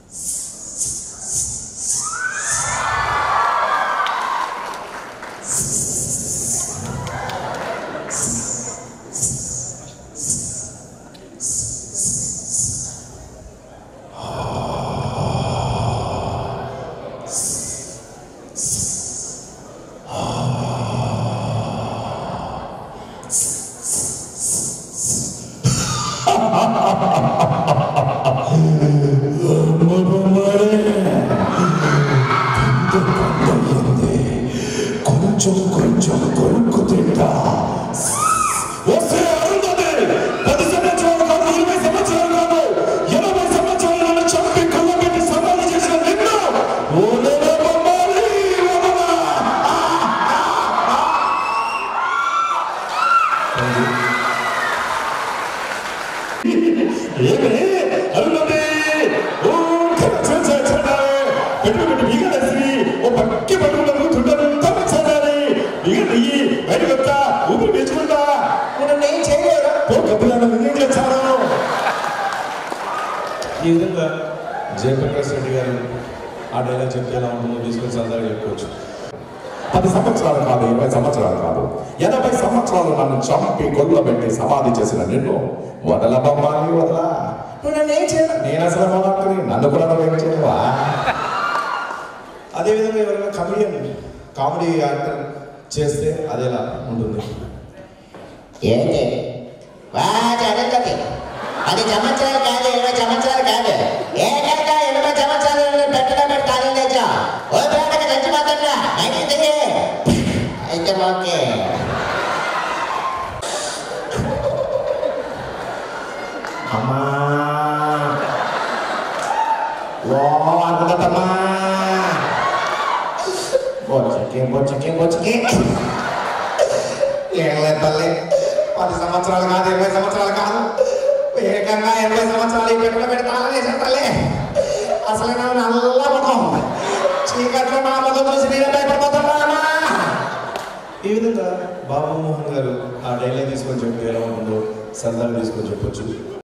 కొంచెం కొంచెం కొరుకు తింటా వస్తే అరుంధతి పది సంవత్సరాలు కాదు ఇరవై సంవత్సరాలు కాదు ఎనభై సంవత్సరాలు నన్ను చంపి కొల్లబెట్టి సమాధి చేసిన నిన్ను ఓలేవే బొమ్మాలి, వదలా. ఏమి అరుంధతి ఓ కచ్చాచాచాడే పెట్టు పెట్టు బీగలేసి ఓ పక్కి పట్టుకున్నాను తుండను తప్పచాడాలి బీగ నెయ్యి బయటకు వస్తా ఊపిరి పీల్చుకుంటా నేను ఏం చేయలేరా ఓ కప్పుదాన్ని నేనేం చేశాను ఈ విధంగా జయప్రకాష్ రెడ్డి గారు ఆ డైలాగ్ చెప్తే ఎలా ఉంటుందో తీసుకొని సరదాగా చెప్పుకోవచ్చు పది సంవత్సరాలు కాదు ఇరవై సంవత్సరాలు కాదు ఎనభై సంవత్సరాలు నన్ను చంపి కొల్లబెట్టి సమాధి చేసిన నిన్ను వదల బొమ్మాలి వదలా నువ్వు నన్ను ఏం చేయరా నేను అసలు మొదటి నన్ను కూడా నువ్వేం చేయవా అదేవిధంగా ఎవరైనా కమెడియన్ కామెడీ యాక్టర్ చేస్తే అది ఎలా ఉంటుంది ఏంటి వాటి అడగది అది సంవత్సరాలు కాదు ఇరవై సంవత్సరాలు కాదు ఏకంగా ఇరవై సంవత్సరాలు పెట్టడం పెట్టి ఖాళీ లేచా ఓ పేటకి చచ్చిపోతున్నా అయితే అయితే ఓకే అమ్మా ఓ అరుంధతమ్మా బొచ్చకి బొచ్చకి బొచ్చకి ఏం లేదు తల్లి పది సంవత్సరాలు కాదు ఇరవై సంవత్సరాలు కాదు ఏకంగా ఎనభై సంవత్సరాలు ఈ పెట్టలో పెడతాను వేసాను తల్లి అసలు నేను నల్ల పడతాం చీకట్లో నా మొదలు చూసి నేను భయపడిపోతున్నా ఈ విధంగా బాబు మోహన్ గారు ఆ డైలాగ్ తీసుకొని చెప్తే ఎలా ఉంటుందో సరదాగా తీసుకొని చెప్పొచ్చు